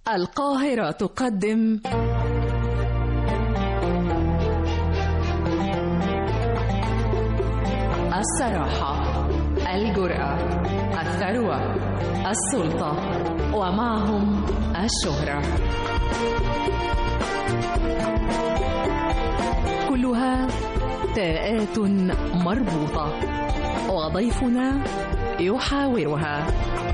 القاهرة تقدم الصراحة الجرأة الثروة السلطة ومعهم الشهرة كلها تاءات مربوطة وضيفنا يحاورها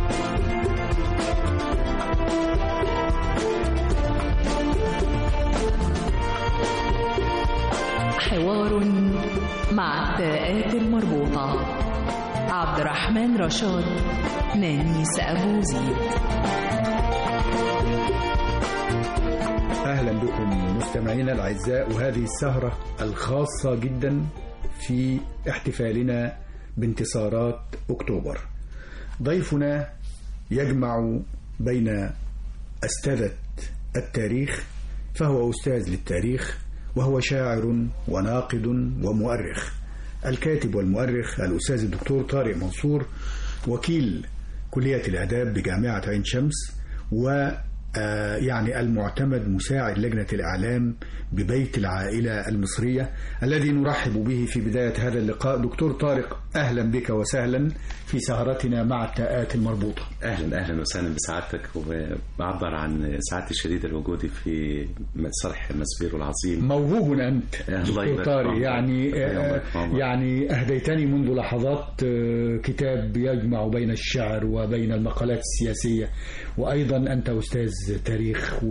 حوار مع التاءات المربوطة عبد الرحمن رشاد نانيس أبو زيد أهلا بكم مستمعينا الأعزاء وهذه السهرة الخاصة جدا في احتفالنا بانتصارات أكتوبر ضيفنا يجمع بين أستاذة التاريخ فهو أستاذ للتاريخ وهو شاعر وناقد ومؤرخ الكاتب والمؤرخ الأستاذ الدكتور طارق منصور وكيل كلية الآداب بجامعة عين شمس و آه يعني المعتمد مساعد لجنة الإعلام ببيت العائلة المصرية الذي نرحب به في بداية هذا اللقاء دكتور طارق أهلا بك وسهلا في سهرتنا مع التاءات المربوطة اهلا اهلا وسهلا بسعادتك وبعبر عن سعادتي الشديده لوجودي في مسرح مسبيرو العظيم موهوب أنت الله دكتور يبارك طارق فيك. يعني الله آه يبارك فيك. يعني أهديتني منذ لحظات آه كتاب يجمع بين الشعر وبين المقالات السياسية وأيضا أنت أستاذ تاريخ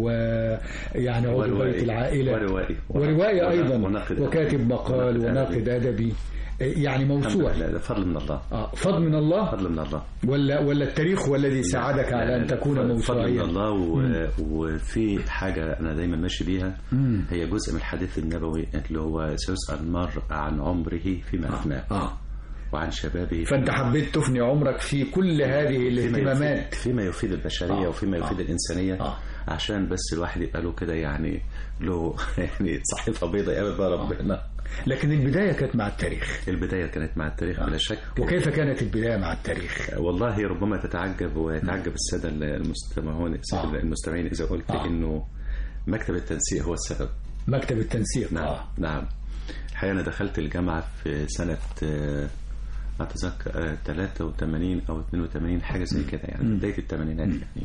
ويعني عضو وروائي. بيت العائلة وروائي وروائي أيضا وناقد وكاتب أدبي. مقال وناقد أدبي آه، يعني الحمد موسوعة لله ده فضل من الله آه، فضل من الله فضل من الله ولا ولا التاريخ هو الذي ساعدك لا، على لا، أن لا، تكون فضل- فضل من موسوعيا الله و... وفي حاجه انا دايما ماشي بيها مم. هي جزء من الحديث النبوي اللي هو سيسأل المرء عن عمره فيما افناه آه. وعن شبابه فأنت حبيت تفني عمرك في كل هذه فيما الاهتمامات يفيد, فيما يفيد البشريه آه. وفيما يفيد آه. الانسانيه آه. عشان بس الواحد يبقى له كده يعني له يعني صحيفه بيضاء يا بقى ربنا لكن البداية كانت مع التاريخ البدايه كانت مع التاريخ بلا شك وكيف كانت البداية مع التاريخ والله ربما تتعجب ويتعجب الساده المستمعون آه. المستمعين اذا قلت آه. انه مكتب التنسيق هو السبب مكتب التنسيق نعم آه. نعم الحقيقه انا دخلت الجامعه في سنه آه، اتذكر آه، 83 او 82 حاجه زي كده يعني بدايه الثمانينات يعني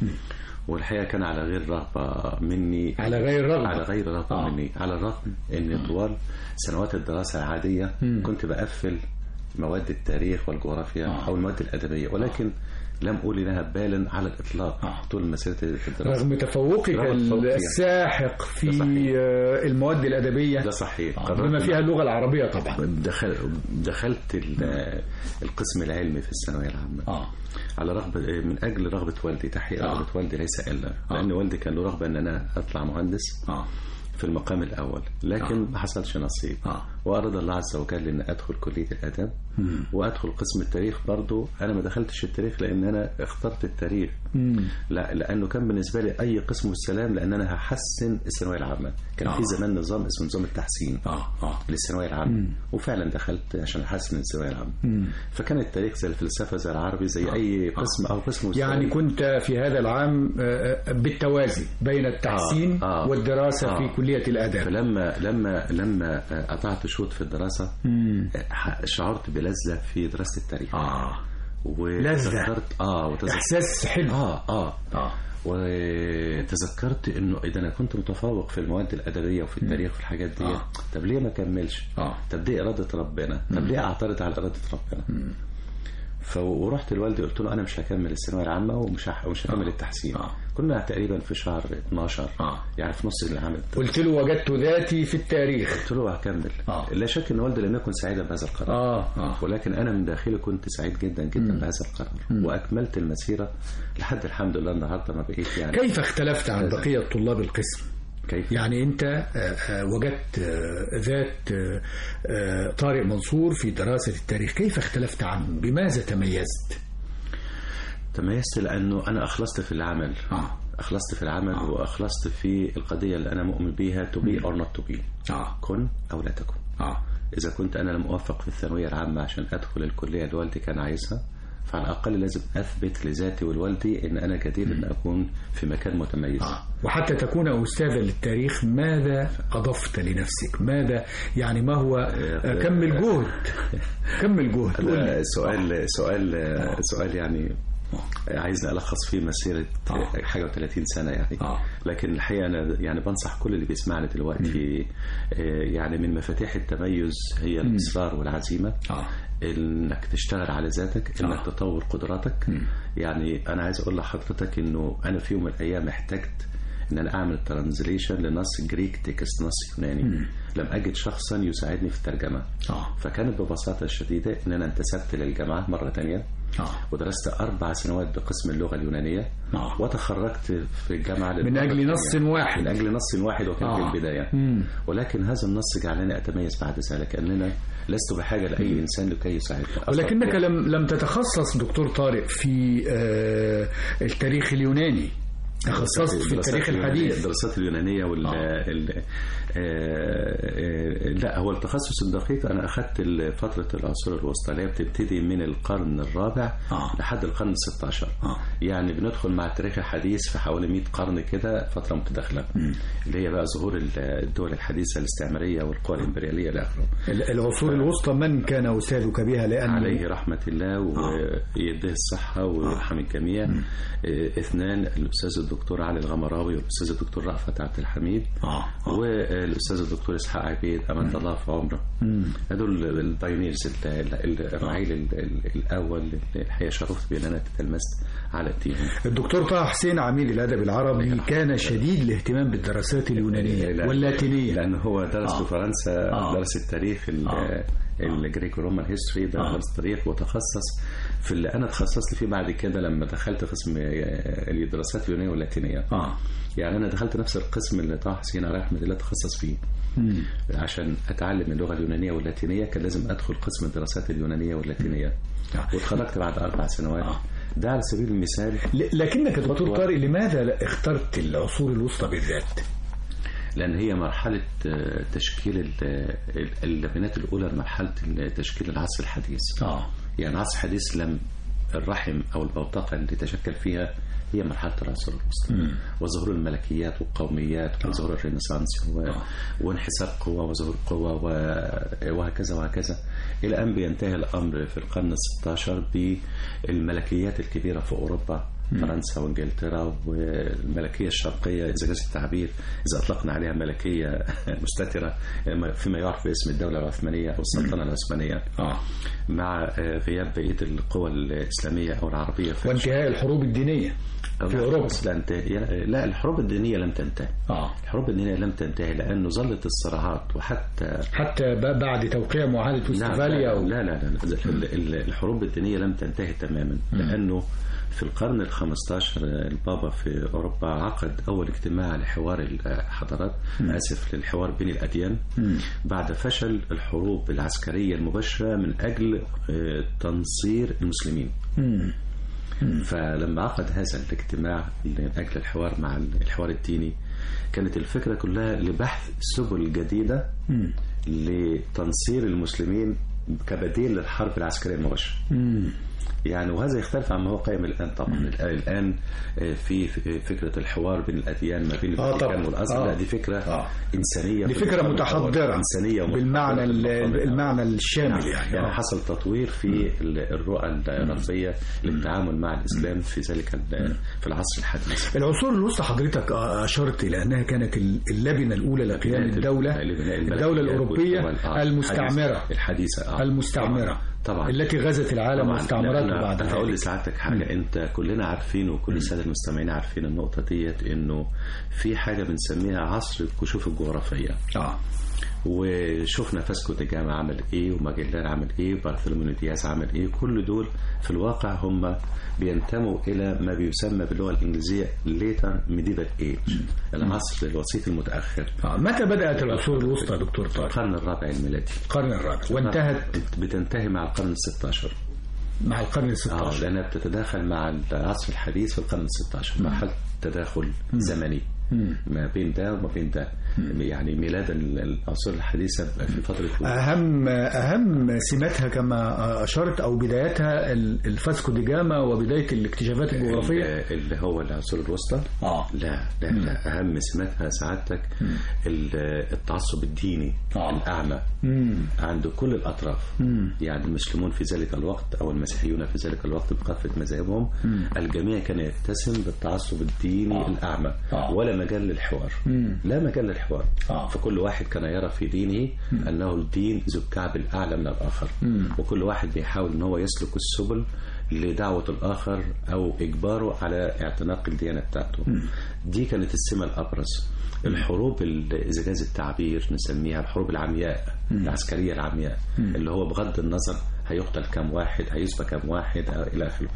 والحقيقه كان على غير رغبه مني على غير رغبة. على غير رغبه آه. مني على الرغم ان طوال سنوات الدراسه العاديه كنت بقفل مواد التاريخ والجغرافيا آه. او المواد الادبيه ولكن لم أولي لها بالا على الإطلاق آه. طول مسيرة الدراسة رغم تفوقك رغم تفوقي. الساحق في ده صحيح. آه، المواد الأدبية ده صحيح آه، بما فيها اللغة العربية طبعا دخل دخلت ال- القسم العلمي في الثانوية العامة آه. على رغبة من أجل رغبة والدي تحقيق آه. رغبة والدي ليس إلا آه. لأن والدي كان له رغبة أن أنا أطلع مهندس آه. في المقام الأول لكن آه. ما حصلش نصيب آه. وأراد الله عز وجل أن أدخل كلية الآداب مم. وأدخل قسم التاريخ برضو أنا ما دخلتش التاريخ لأن أنا اخترت التاريخ مم. لا لانه كان بالنسبه لي اي قسم والسلام لان انا هحسن الثانويه العامه كان آه. في زمان نظام اسمه نظام التحسين آه. آه. للثانويه العامه وفعلا دخلت عشان احسن الثانويه العامه مم. فكان التاريخ زي الفلسفه زي العربي زي اي قسم او قسم والسلام. يعني كنت في هذا العام آه، آه، بالتوازي بين التحسين آه. آه. والدراسة آه. في كلية الآداب فلما لما لما قطعت شوط في الدراسه مم. ح- شعرت بلذه في دراسه التاريخ آه. وتذكرت اه وتذكرت إحساس حلو اه اه آه. وتذكرت انه اذا انا كنت متفوق في المواد الادبيه وفي التاريخ وفي الحاجات دي آه. طب ليه ما اكملش؟ آه. طب دي اراده ربنا طب ليه اعترض على اراده ربنا؟ ف ورحت لوالدي قلت له انا مش هكمل الثانويه العامه ومش هح- ومش هكمل آه. التحسين آه. كنا تقريبا في شهر 12 آه. يعني في نص العام قلت له وجدت ذاتي في التاريخ قلت له هكمل آه. لا شك ان والدي لم يكن سعيدا بهذا القرار آه. آه. ولكن انا من داخلي كنت سعيد جدا جدا بهذا القرار واكملت المسيره لحد الحمد لله النهارده ما بقيت يعني كيف اختلفت عن بقية طلاب القسم؟ كيف يعني أنت آه، آه، وجدت آه، ذات آه، آه، طارق منصور في دراسة التاريخ كيف اختلفت عنهم؟ بماذا تميزت؟ تميزت لانه انا اخلصت في العمل آه. اخلصت في العمل واخلصت في القضيه اللي انا مؤمن بيها to be or not to be آه. كن او لا تكن آه. اذا كنت انا لم اوفق في الثانويه العامه عشان ادخل الكليه اللي والدي كان عايزها فعلى الاقل لازم اثبت لذاتي ولوالدي ان انا جدير ان اكون في مكان متميز آه. وحتى تكون أستاذا للتاريخ ماذا أضفت لنفسك ماذا يعني ما هو آه، كم الجهد كم الجهد قول هذا لي. سؤال سؤال سؤال يعني عايزني الخص فيه مسيره آه. حاجه و30 سنه يعني آه. لكن الحقيقه انا يعني بنصح كل اللي بيسمعني دلوقتي آه، يعني من مفاتيح التميز هي الاصرار والعزيمه آه. انك تشتغل على ذاتك انك آه. تطور قدراتك يعني انا عايز اقول لحضرتك انه انا في يوم من الايام احتجت ان انا اعمل ترانزليشن لنص جريك تكست نص يوناني لم اجد شخصا يساعدني في الترجمه آه. فكانت ببساطه شديده ان انا انتسبت للجامعه مره تانية آه. ودرست اربع سنوات بقسم اللغه اليونانيه آه. وتخرجت في الجامعه من للمرة أجل نص الثانية. واحد من اجل نص واحد وكان آه. في البدايه مم. ولكن هذا النص جعلني اتميز بعد ذلك اننا لست بحاجه لاي انسان لكي يساعدني ولكنك أستطيع- لم لم تتخصص دكتور طارق في آه، التاريخ اليوناني تخصصت في الدراسات التاريخ اليونانية- الحديث الدراسات اليونانيه وال آه. ال... آه، آه، لا هو التخصص الدقيق انا اخذت ال- فتره العصور الوسطى اللي هي بتبتدي من القرن الرابع آه. لحد القرن ال 16 آه. يعني بندخل مع التاريخ الحديث في حوالي 100 قرن كده فتره متداخله اللي هي بقى ظهور ال- الدول الحديثه الاستعماريه والقوى الامبرياليه الى اخره العصور الوسطى من كان أستاذك بها لأن عليه رحمة الله ويديه الصحة ويرحم الجميع آه، اثنان الأستاذ الدكتور علي الغمراوي والأستاذ الدكتور رأفت عبد الحميد آه. آه. والأستاذ الدكتور إسحاق عبيد أمانة الله في عمره هدول البايونيرز ال- ال- الرعيل ال- ال- الأول اللي الحقيقة شرفت بأن أنا تتلمست على ايديهم الدكتور طه حسين عميد الأدب العربي كان شديد الاهتمام بالدراسات اليونانية لأن- واللاتينية لأن هو درس آه. في فرنسا آه. درس التاريخ ال- آه. الجريكو رومان هيستوري ده آه. درس التاريخ وتخصص في اللي انا تخصصت فيه بعد كده لما دخلت قسم آه، الدراسات اليونانيه واللاتينيه آه. يعني انا دخلت نفس القسم اللي طه حسين عليه رحمه الله تخصص فيه مم. عشان اتعلم اللغه اليونانيه واللاتينيه كان لازم ادخل قسم الدراسات اليونانيه واللاتينيه آه. واتخرجت بعد اربع سنوات آه. ده على سبيل المثال ل- لكنك دكتور خطوة. طارق لماذا لا اخترت العصور الوسطى بالذات؟ لأن هي مرحلة آه، تشكيل ال- ال- اللبنات الأولى مرحلة تشكيل العصر الحديث آه. يعني العصر الحديث لم الرحم أو البوتقة اللي تشكل فيها هي مرحلة العصر الوسطى وظهور الملكيات والقوميات وظهور الرينيسانس و- آه. وانحسار قوة وظهور قوة و- وهكذا وهكذا إلى أن بينتهي الأمر في القرن الستاشر بالملكيات الكبيرة في أوروبا فرنسا وانجلترا والملكيه الشرقيه اذا جاز التعبير اذا اطلقنا عليها ملكيه مستتره فيما يعرف باسم الدوله العثمانيه او السلطنه العثمانيه آه. مع غياب بقيه القوى الاسلاميه او العربيه في وانتهاء الحروب الدينية في أوروبا لا, انتهي. لا الحروب الدينيه لم تنتهي آه. الحروب الدينيه لم تنتهي لانه ظلت الصراعات وحتى حتى ب- بعد توقيع معاهدة لا وستفاليا و... لا لا, لا, لا. ال- ال- الحروب الدينية لم تنتهي تماما لأنه في القرن ال 15 البابا في أوروبا عقد أول اجتماع لحوار الحضارات آسف للحوار بين الأديان بعد فشل الحروب العسكرية المباشرة من أجل آه، تنصير المسلمين مم. فلما عقد هذا الاجتماع من أجل الحوار مع الحوار الديني كانت الفكرة كلها لبحث سبل جديدة مم. لتنصير المسلمين كبديل للحرب العسكرية المباشرة مم. يعني وهذا يختلف عما هو قائم الآن طبعا الآن آه، في فكرة الحوار بين الأديان ما بين آه الفاتيكان طبعا. والأزهر آه. لا دي فكرة آه. إنسانية دي فكرة متحضرة إنسانية بالمعنى ال- ومتحضرة. بالمعنى الشامل يعني يعني آه. حصل تطوير في ال- الرؤى الغربية للتعامل مع الإسلام في ذلك ال- في العصر الحديث العصور الوسطى حضرتك أشرت إلى أنها كانت اللبنة الأولى لقيام الدولة الدولة الأوروبية المستعمرة الحديثة آه. المستعمرة طبعا التي غزت العالم طبعا واستعمرته لأن بعد هقول ذلك لسعادتك حاجه انت كلنا عارفين وكل الساده المستمعين عارفين النقطه ديت انه في حاجه بنسميها عصر الكشوف الجغرافيه آه. وشفنا فاسكو دي جاما عمل ايه وماجلان عمل ايه وبارثولوميو دياز عمل ايه كل دول في الواقع هم بينتموا الى ما بيسمى باللغه الانجليزيه ليتر ميديفال ايج العصر الوسيط المتاخر آه. متى بدأت العصور الوسطى يا دكتور طارق؟ القرن الرابع الميلادي القرن الرابع وانتهت بتنتهي مع القرن ال 16 مع القرن ال اه 16 لانها بتتداخل مع العصر الحديث في القرن ال 16 مرحله تداخل زمني ما بين ده وما بين ده يعني ميلاد ال- العصور الحديثة في فترة أهم أهم سماتها كما أشرت أو بدايتها ال- الفاسكو دي جاما وبداية الاكتشافات الجغرافية ال- اللي هو العصور الوسطى آه. لا لا لا أهم سماتها سعادتك ال- التعصب الديني آه. الأعمى عند كل الأطراف يعني المسلمون في ذلك الوقت أو المسيحيون في ذلك الوقت بكافة مذاهبهم الجميع كان يتسم بالتعصب الديني آه. الأعمى آه. ولا مجال للحوار لا مجال للحوار آه. فكل واحد كان يرى في دينه أنه الدين ذو الكعب الأعلى من الآخر وكل واحد بيحاول أن هو يسلك السبل لدعوة الآخر أو إجباره على اعتناق الديانة بتاعته دي كانت السمة الأبرز الحروب ال- إذا جاز التعبير نسميها الحروب العمياء العسكرية العمياء اللي هو بغض النظر هيقتل كم واحد هيسبى كم واحد أو إلى آخره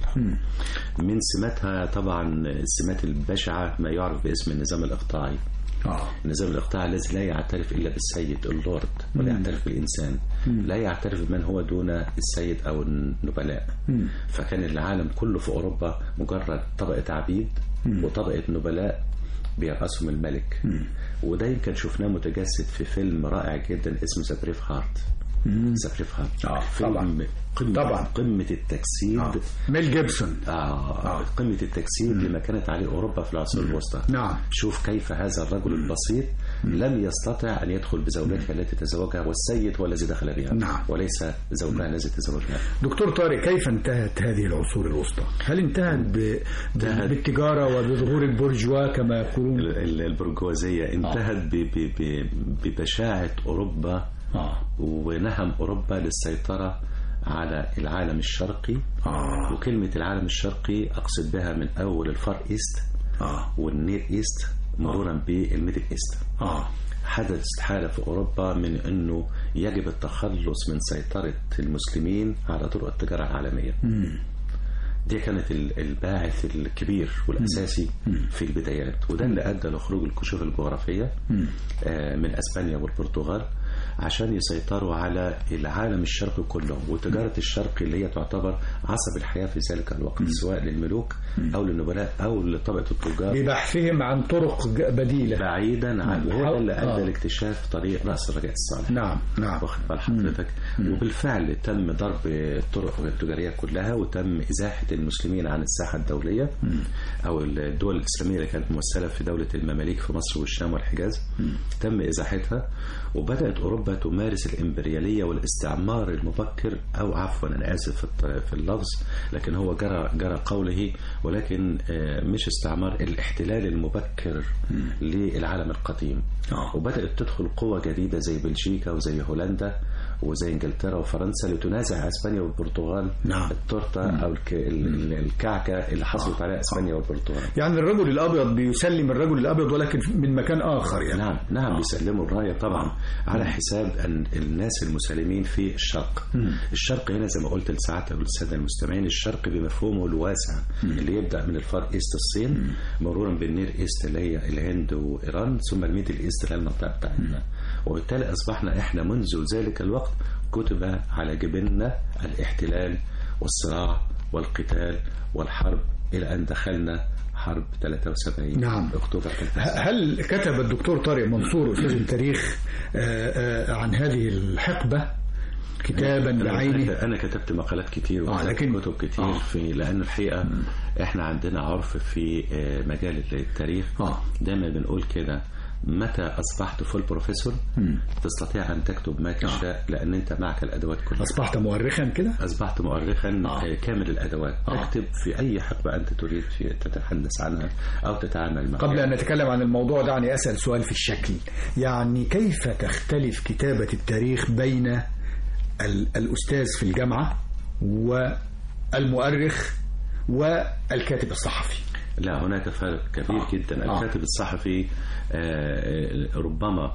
من سماتها طبعا السمات البشعة ما يعرف باسم النظام الإقطاعي آه. النظام الإقطاعي الذي لا يعترف إلا بالسيد اللورد ولا يعترف بالإنسان لا يعترف بمن هو دون السيد أو النبلاء فكان العالم كله في أوروبا مجرد طبقة عبيد وطبقة نبلاء بيرأسهم الملك وده يمكن شفناه متجسد في فيلم رائع جدا اسمه ذا بريف هارت ذا بريف هارت آه، فيلم طبعا. قمة طبعا. قمة التجسيد آه. ميل جيبسون آه. قمة التجسيد لما كانت عليه أوروبا في العصور الوسطى نعم. شوف كيف هذا الرجل البسيط لم يستطع أن يدخل بزوجتها التي تزوجها والسيد هو الذي دخل بها نعم. وليس زوجها الذي تزوجها دكتور طارق كيف انتهت هذه العصور الوسطى؟ هل انتهت ب... ب... انتهت- بالتجارة وبظهور البرجوا كما يقولون؟ ال- ال- البرجوازية انتهت ب- ب- ب- ببشاعة أوروبا آه. ونهم أوروبا للسيطرة على العالم الشرقي آه. وكلمة العالم الشرقي أقصد بها من أول الفار إيست آه. والنير إيست مرورا بالميدل إيست آه. حدث حالة في أوروبا من أنه يجب التخلص من سيطرة المسلمين على طرق التجارة العالمية دي كانت ال- الباعث الكبير والأساسي في البدايات وده اللي أدى لخروج الكشوف الجغرافية آه، من أسبانيا والبرتغال عشان يسيطروا على العالم الشرقي كله وتجارة الشرق اللي هي تعتبر عصب الحياة في ذلك الوقت سواء للملوك أو للنبلاء أو لطبقة التجار ببحثهم عن طرق ج- بديلة بعيدا عن وهو ده اللي آه. ادى لاكتشاف طريق راس الرجاء الصالح نعم نعم واخد بال حضرتك وبالفعل تم ضرب الطرق التجاريه كلها وتم ازاحه المسلمين عن الساحه الدوليه او الدول الاسلاميه اللي كانت ممثله في دوله المماليك في مصر والشام والحجاز تم ازاحتها وبدات اوروبا تمارس الامبرياليه والاستعمار المبكر او عفوا انا اسف في الط- في اللفظ لكن هو جرى جرى قوله ولكن آه، مش استعمار الاحتلال المبكر للعالم القديم آه. وبدات تدخل قوى جديده زي بلجيكا وزي هولندا وزي انجلترا وفرنسا لتنازع اسبانيا والبرتغال نعم. التورته او الك... ال- ال- الكعكه اللي حصلت عليها اسبانيا والبرتغال يعني الرجل الأبيض بيسلم الرجل الأبيض ولكن من مكان آخر يعني نعم نعم بيسلموا الرايه طبعا على حساب ان الناس المسالمين في الشرق الشرق هنا زي ما قلت لساعتها وللساده المستمعين الشرق بمفهومه الواسع اللي يبدا من الفار ايست الصين مرورا بالنير ايست اللي هي الهند وايران ثم الميدل ايست اللي هي المنطقه بتاعتنا وبالتالي اصبحنا احنا منذ ذلك الوقت كتب على جبيننا الاحتلال والصراع والقتال والحرب الى ان دخلنا حرب 73 نعم. اكتوبر 73 هل كتب الدكتور طارق منصور أستاذ التاريخ آه، آه، عن هذه الحقبة كتابا بعينه انا كتبت مقالات كتير آه، وكتبت لكن- كتب كتير آه. في لان الحقيقه احنا عندنا عرف في آه، مجال التاريخ آه. دايما بنقول كده متى اصبحت فول بروفيسور تستطيع ان تكتب ما تشاء لان انت معك الادوات كلها أصبحت مؤرخا كده اصبحت مؤرخا آه. آه. كامل الادوات آه. تكتب في اي حقبه انت تريد في تتحدث عنها او تتعامل معها قبل أن نتكلم عن الموضوع دعني أسأل سؤال في الشكل يعني كيف تختلف كتابة التاريخ بين ال- الأستاذ في الجامعة والمؤرخ والكاتب الصحفي لا هناك فرق كبير آه. جدا آه. الكاتب الصحفي آه، ربما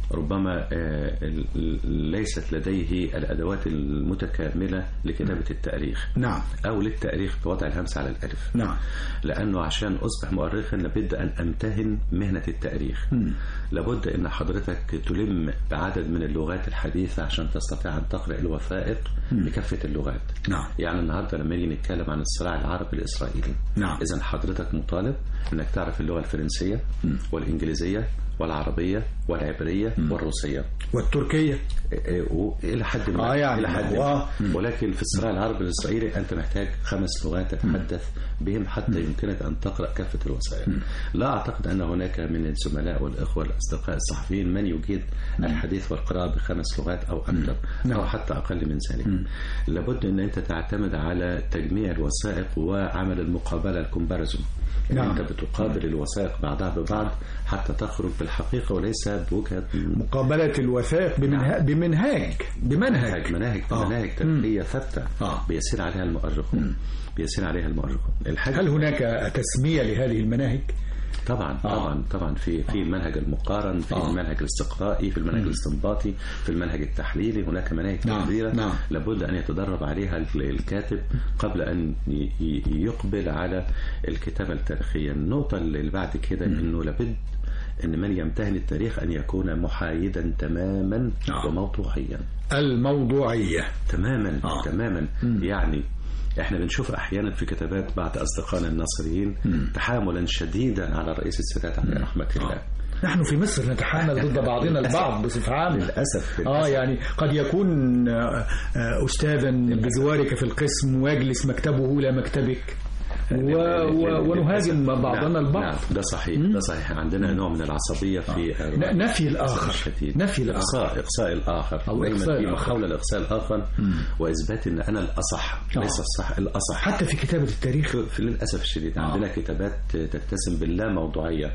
ربما آه، ال- ال- ليست لديه الأدوات المتكاملة لكتابة التاريخ نعم أو للتاريخ بوضع الهمس على الألف نعم لأنه عشان أصبح مؤرخا لابد أن أمتهن مهنة التاريخ لابد أن حضرتك تلم بعدد من اللغات الحديثة عشان تستطيع أن تقرأ الوثائق بكافة اللغات نعم. يعني النهاردة لما نيجي نتكلم عن الصراع العربي الإسرائيلي نعم. إذا حضرتك مطالب أنك تعرف اللغة الفرنسية والإنجليزية والعربية والعبرية والروسية والتركية إيه، والى حد ما آه يعني الى حد آه. ما ولكن في الصراع العربي الاسرائيلي انت محتاج خمس لغات تتحدث بهم حتى يمكنك ان تقرا كافه الوثائق لا اعتقد ان هناك من الزملاء والاخوه الاصدقاء الصحفيين من يجيد الحديث والقراءه بخمس لغات او اكثر نعم. او حتى اقل من ذلك لابد ان انت تعتمد على تجميع الوثائق وعمل المقابله الكومباريزون نعم. انت بتقابل الوثائق بعضها ببعض حتى تخرج بالحقيقه وليس بوجهه مقابلة الوثائق بمنهاج بمنهاج بمنهج مناهج مناهج آه. مناهج تاريخيه ثابته آه. بيسير عليها المؤرخون بيسير عليها المؤرخون الحاجه هل هناك تسمية لهذه المناهج؟ طبعا طبعا طبعا في في المنهج المقارن في آه. المنهج الاستقرائي في المنهج الاستنباطي في المنهج التحليلي هناك مناهج نعم، كثيره نعم. لابد ان يتدرب عليها ال- الكاتب قبل ان ي- ي- يقبل على الكتابه التاريخيه النقطه اللي بعد كده انه لابد ان من يمتهن التاريخ ان يكون محايدا تماما نعم. وموضوعيا الموضوعية تماما آه. تماما يعني احنا بنشوف احيانا في كتابات بعض اصدقائنا الناصريين تحاملا شديدا على رئيس السادات عليه رحمه الله نحن في مصر نتحامل ضد بعضنا البعض بصفة عامة للاسف اه للأسف. يعني قد يكون آه، آه، استاذا بجوارك في القسم ويجلس مكتبه الى مكتبك و... و... ونهاجم بعضنا نعم، البعض نعم ده صحيح ده صحيح عندنا نوع من العصبيه في ن- نفي الآخر الشديد. نفي الآخر اقصاء اقصاء الاخر أو دايما إقصاء في الآخر. محاوله لاقصاء الاخر واثبات ان انا الاصح آه. ليس الصح الاصح حتى في كتابة التاريخ في في للاسف الشديد عندنا كتابات تتسم باللا موضوعيه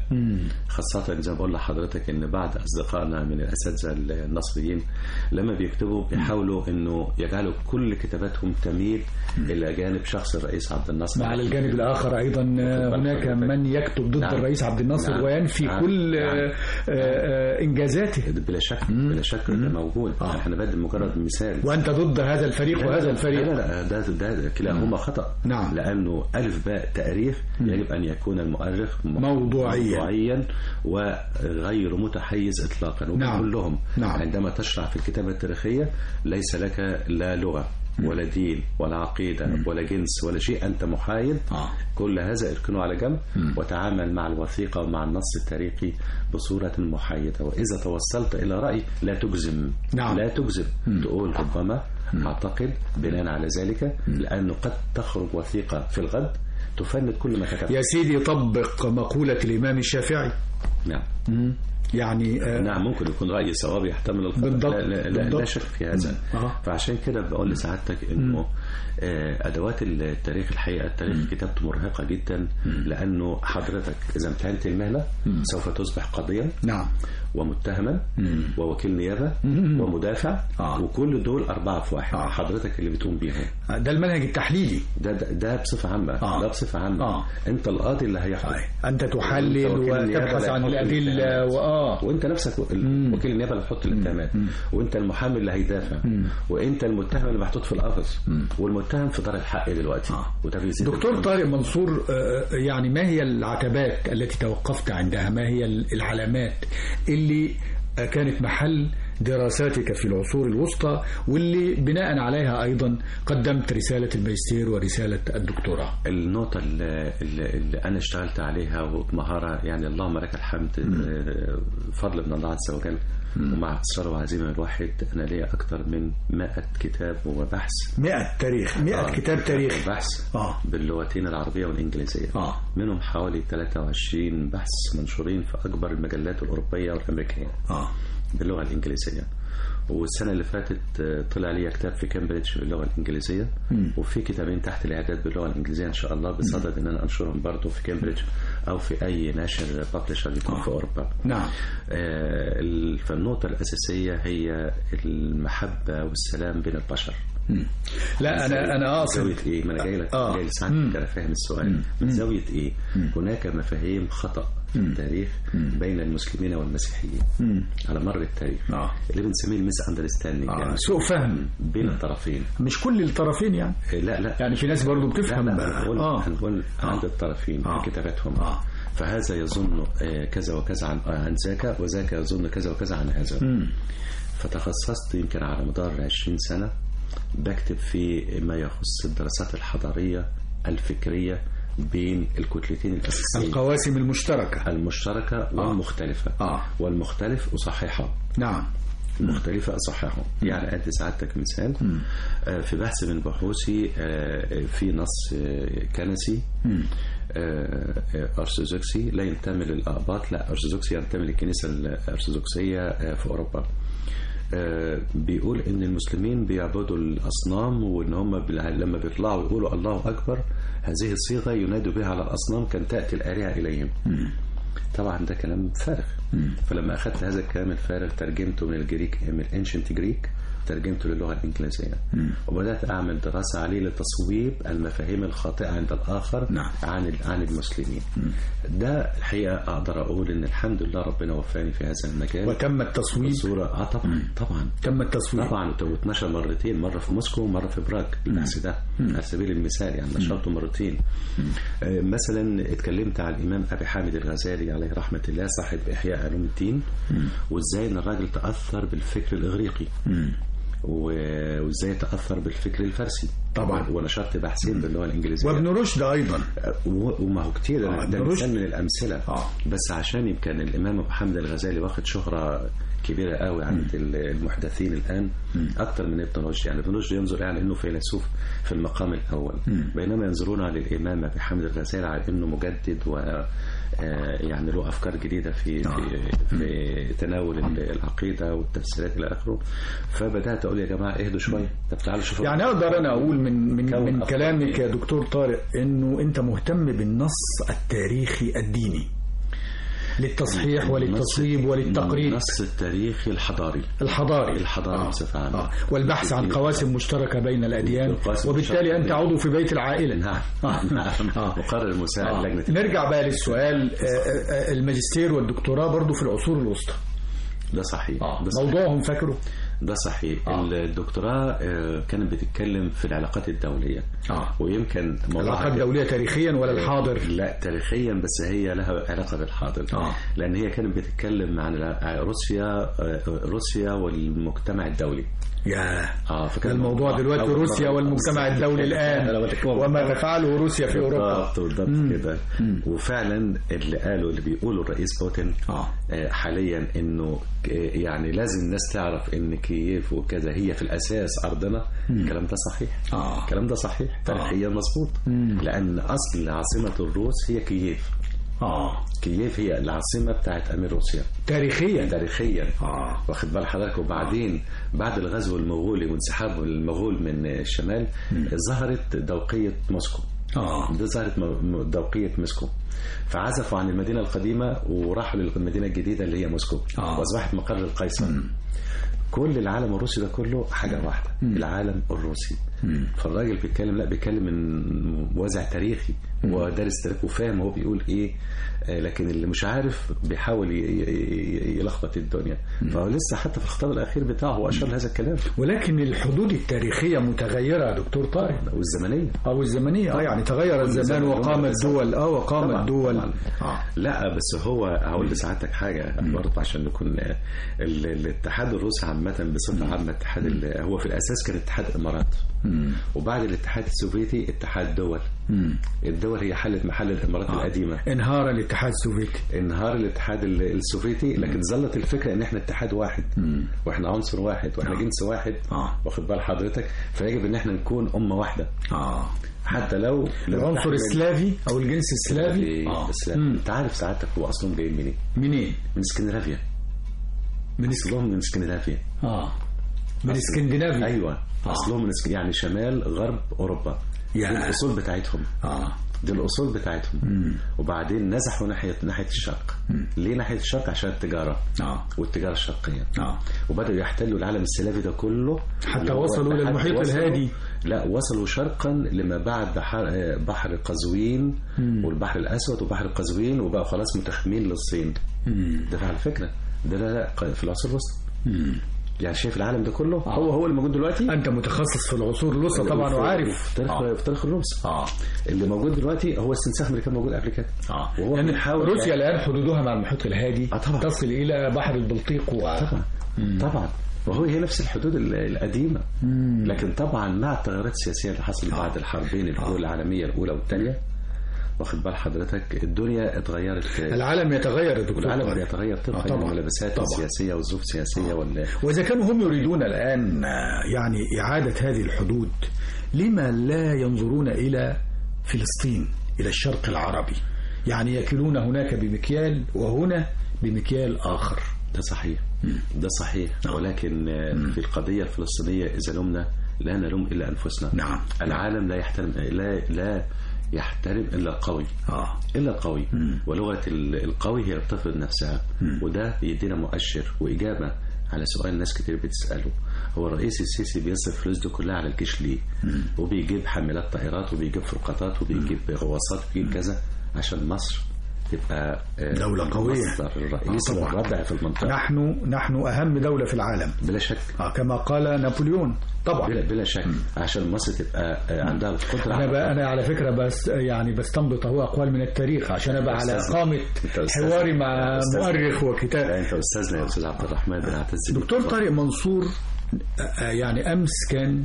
خاصه زي ما بقول لحضرتك ان بعض اصدقائنا من الاساتذه النصريين لما بيكتبوا بيحاولوا انه يجعلوا كل كتاباتهم تميل الى جانب شخص الرئيس عبد الناصر على الجانب الآخر أيضا آه، هناك من يكتب ضد نعم. الرئيس عبد الناصر نعم. وينفي نعم. كل نعم. آه، آه، آه، إنجازاته بلا شك بلا شك ده موجود آه. احنا بدي مجرد مثال وأنت ضد هذا الفريق وهذا لا الفريق لا لا ده ده, ده كلاهما خطأ نعم. لأنه ألف باء تاريخ يجب أن يكون المؤرخ م- موضوعيا. موضوعيا وغير متحيز إطلاقا نعم. وكلهم نعم. عندما تشرع في الكتابة التاريخية ليس لك لا لغة ولا دين ولا عقيدة ولا جنس ولا شيء أنت محايد آه. كل هذا اركنه على جنب وتعامل مع الوثيقة ومع النص التاريخي بصورة محايدة وإذا توصلت إلى رأي لا تجزم نعم. لا تجزم تقول ربما أعتقد بناء على ذلك لأنه قد تخرج وثيقة في الغد تفند كل ما كتبت يا سيدي طبق مقولة الإمام الشافعي نعم يعني آه، نعم ممكن يكون رأي صواب يحتمل الخطأ بالضبط، لا, لا, لا, لا بالضبط. شك في هذا آه. فعشان كده بقول لسعادتك انه آه، ادوات التاريخ الحقيقه التاريخ كتابته مرهقه جدا لانه حضرتك اذا امتهنت المهنه سوف تصبح قاضيا نعم ومتهما ووكيل نيابه ومدافع آه. وكل دول اربعه في واحد آه. حضرتك اللي بتقوم بيهم ده المنهج التحليلي ده ده, ده بصفه عامه آه. ده بصفه عامه آه. انت القاضي اللي هيحكم أنت تحلل وأنت وكيل النيابة وتبحث اللي عن هيحط الأدلة الاتهامات. وآه وانت نفسك ال- وكيل النيابه اللي هيحط الاتهامات وانت المحامي اللي هيدافع وانت المتهم اللي محطوط في القفص والمتهم في دار الحق دلوقتي آه. وده في زيادة دكتور الأمر. طارق منصور آه، يعني ما هي العتبات التي توقفت عندها ما هي العلامات اللي آه، كانت محل دراساتك في العصور الوسطى واللي بناء عليها أيضا قدمت رسالة الماجستير ورسالة الدكتوراه النقطة اللي, اللي, اللي أنا اشتغلت عليها وبمهارة يعني اللهم لك الحمد آه، فضل من الله عز وجل ومع إصرار وعزيمة الواحد أنا ليا أكثر من 100 كتاب وبحث 100 تاريخ 100 آه، كتاب تاريخ بحث آه. باللغتين العربية والإنجليزية آه. منهم حوالي 23 بحث منشورين في أكبر المجلات الأوروبية والأمريكية آه. باللغة الإنجليزية والسنة اللي فاتت آه، طلع لي كتاب في كامبريدج باللغة الإنجليزية وفي كتابين تحت الإعداد باللغة الإنجليزية إن شاء الله بصدد إن أنا أنشرهم برضه في كامبريدج أو في أي ناشر بابلشر يكون في أوروبا نعم آه، ال- فالنقطة الأساسية هي المحبة والسلام بين البشر لا أنا أنا من أقصد زاوية إيه؟ ما أنا جاي لك آه. جاي لساعتك أنا فاهم السؤال من زاوية إيه؟ هناك مفاهيم خطأ في التاريخ بين المسلمين والمسيحيين على مر التاريخ آه. اللي بنسميه الميس اندرستاندينج آه. سوء فهم بين الطرفين مش كل الطرفين يعني إيه، لا لا يعني في ناس برضو لا بتفهم لا هنقول اه هنقول عند الطرفين آه. في كتاباتهم آه. فهذا يظن آه، كذا وكذا عن آه، عن ذاك وذاك يظن كذا وكذا عن هذا فتخصصت يمكن على مدار 20 سنة بكتب في ما يخص الدراسات الحضارية الفكرية بين الكتلتين الأساسيين القواسم المشتركة المشتركة والمختلفة آه. والمختلف أصححه نعم المختلفة أصححه يعني أدي سعادتك مثال آه، في بحث من بحوثي آه، في نص آه، كنسي آه، آه، أرثوذكسي لا ينتمي للأقباط لا أرثوذكسي ينتمي للكنيسة الأرثوذكسية آه، في أوروبا آه، بيقول ان المسلمين بيعبدوا الاصنام وان هم بال- لما بيطلعوا يقولوا الله اكبر هذه الصيغه ينادوا بها على الاصنام كان تاتي الالهه اليهم طبعا ده كلام فارغ فلما اخذت هذا الكلام الفارغ ترجمته من الجريك من الانشنت جريك ترجمته للغه الانجليزيه وبدات اعمل دراسه عليه لتصويب المفاهيم الخاطئه عند الاخر نعم. عن ال- عن المسلمين ده الحقيقه اقدر اقول ان الحمد لله ربنا وفاني في هذا المجال وتم التصويب بصوره اه طبعا طبعا تم التصويب طبعا واتنشر مرتين مره في موسكو ومره في براغ البحث ده على سبيل المثال يعني نشرته مرتين آه، مثلا اتكلمت عن الامام ابي حامد الغزالي عليه رحمه الله صاحب احياء علوم الدين وازاي ان الراجل تاثر بالفكر الاغريقي و- وازاي تاثر بالفكر الفارسي طبعا. ونشرت بحثين باللغه الانجليزيه وابن رشد ايضا و- وما هو كتير آه، أنا ده ابن رشد. مثال من الامثله آه. بس عشان يمكن الامام ابو حامد الغزالي واخد شهره كبيره قوي عند ال- المحدثين الان اكتر من ابن رشد يعني ابن رشد ينظر يعني انه فيلسوف في المقام الاول بينما ينظرون للامام ابي حامد الغزالي على انه مجدد و آه، يعني له افكار جديده في في, في تناول ال- العقيده والتفسيرات الى اخره فبدات اقول يا جماعه اهدوا شويه طب تعالوا شوفوا يعني اقدر انا اقول من من, كون من أفكار كلامك إيه؟ يا دكتور طارق انه انت مهتم بالنص التاريخي الديني للتصحيح وللتصويب وللتقريب النص التاريخي الحضاري الحضاري الحضاري بصفه عامه آه. والبحث عن قواسم مشتركة بين الأديان والقواسم وبالتالي أنت المشتركة. عضو في بيت العائلة نعم آه. نعم آه. مقرر مساعد آه. لجنه نرجع بقى للسؤال آه، آه، الماجستير والدكتوراه برضو في العصور الوسطى ده صحيح ده صحيح موضوعهم فاكره ده صحيح آه. الدكتوراه آه، كانت بتتكلم في العلاقات الدوليه آه. ويمكن موضوعها العلاقات الدولية تاريخيا ولا الحاضر لا تاريخيا بس هي لها علاقه بالحاضر آه. لان هي كانت بتتكلم عن الع- روسيا آه، روسيا والمجتمع الدولي يا اه ده فكان الموضوع دلوقتي أول روسيا مرة- والمجتمع الدولي الآن وما تفعله روسيا في أوروبا بالضبط بالضبط كده وفعلا اللي قالوا اللي بيقولوا الرئيس بوتين آه. آه، حاليا انه ك- يعني لازم الناس تعرف ان كييف وكذا هي في الاساس ارضنا الكلام ده صحيح آه. الكلام ده صحيح تاريخيا مظبوط لان اصل عاصمه الروس هي كييف آه كييف هي العاصمه بتاعت امير روسيا تاريخيا تاريخيا آه. واخد بال حضرتك وبعدين بعد الغزو المغولي وانسحاب المغول من الشمال ظهرت دوقيه موسكو آه ده ظهرت م- م- دوقية موسكو فعزفوا عن المدينة القديمة وراحوا للمدينة الجديدة اللي هي موسكو آه. وأصبحت مقر القيصر كل العالم الروسي ده كله حاجة واحدة العالم الروسي فالراجل بيتكلم لا بيتكلم من وازع تاريخي ودارس تاريخ وفاهم هو بيقول ايه آه، لكن اللي مش عارف بيحاول ي- ي- يلخبط الدنيا فهو لسه حتى في الخطاب الاخير بتاعه هو اشار لهذا الكلام ولكن الحدود التاريخية متغيرة يا دكتور طارق والزمنيه أو الزمنية اه يعني تغير الزمان وقامت دول اه وقامت طبعاً، دول طبعاً. آه. لا بس هو هقول لسعادتك حاجه برضه عشان نكون ال- الاتحاد الروسي عامه بصفه عامه اتحاد ال- هو في الاساس كان اتحاد امارات وبعد الاتحاد السوفيتي اتحاد دول الدول هي حلت محل الامارات القديمه انهار الاتحاد السوفيتي انهار الاتحاد ال- السوفيتي لكن ظلت الفكره ان احنا اتحاد واحد واحنا عنصر واحد واحنا جنس واحد آه. واخد بال حضرتك فيجب ان احنا نكون امه واحده اه حتى لو العنصر السلافي او الجنس السلافي اه اه انت عارف سعادتك هو اصلهم جايين منين؟ منين؟ من اسكندنافيا من اسك... اصلهم من اسكندنافيا اه من اسكندنافيا ايوه اصلهم من اسك... يعني شمال غرب اوروبا يا. في الاصول بتاعتهم اه دي الاصول بتاعتهم وبعدين نزحوا ناحيه ناحيه الشرق ليه ناحيه الشرق عشان التجاره اه والتجاره الشرقيه اه وبداوا يحتلوا العالم السلافي ده كله حتى اللي هو- وصلوا إلى لحد المحيط وصلوا- الهادي. لا وصلوا شرقا لما بعد بحر بحر قزوين والبحر الاسود وبحر قزوين وبقوا خلاص متخمين للصين ده على فكره ده لا لا في العصر الوسطى يعني شايف العالم ده كله هو هو اللي موجود دلوقتي انت متخصص في العصور الوسطى طبعا وفي- وعارف في تاريخ آه. في تاريخ الروس اه اللي موجود دلوقتي هو استنساخ من اللي كان موجود قبل كده اه وهو لان بيحاول روسيا يعني- الان حدودها مع المحيط الهادي آه طبعا. تصل الى بحر البلطيق و... طبعا طبعا وهو هي نفس الحدود ال- القديمه لكن طبعا مع التغيرات السياسيه اللي حصلت بعد الحربين الحروب العالميه الاولى والثانيه واخد بال حضرتك الدنيا اتغيرت العالم يتغير يا دكتور العالم طارق. بيتغير آه طبعا طبعا. الملابسات طبعا. السياسيه والظروف السياسيه وال وإذا كانوا هم يريدون الآن آه، يعني إعادة هذه الحدود لما لا ينظرون إلى فلسطين إلى الشرق العربي يعني يكلون هناك بمكيال وهنا بمكيال آخر ده صحيح ده صحيح ولكن آه، في القضيه الفلسطينيه اذا لمنا لا نلوم الا انفسنا نعم. العالم لا يحترم لا لا يحترم الا القوي آه. الا القوي ولغه ال- القوي هي بتفرض نفسها وده يدينا مؤشر واجابه على سؤال ناس كتير بتساله هو الرئيس السيسي بيصرف فلوس دي كلها على الجيش ليه؟ وبيجيب حاملات طائرات وبيجيب فرقاطات وبيجيب غواصات وبيجيب كذا عشان مصر تبقى آه، دولة قوية. مصدر الرئيسي آه، طبعا. والرابع في المنطقه نحن نحن أهم دولة في العالم بلا شك آه كما قال نابليون طبعا بلا بلا شك عشان مصر تبقى آه، عندها القدره أنا على- بقى أنا على فكرة بس يعني بستنبط أهو أقوال من التاريخ عشان أبقى على أستاذ. قامة أنت أستاذ. حواري مع أستاذ. مؤرخ وكتاب لا، انت استاذنا يا استاذ عبد الرحمن انا اعتز بيك. دكتور طارق منصور آه، يعني امس كان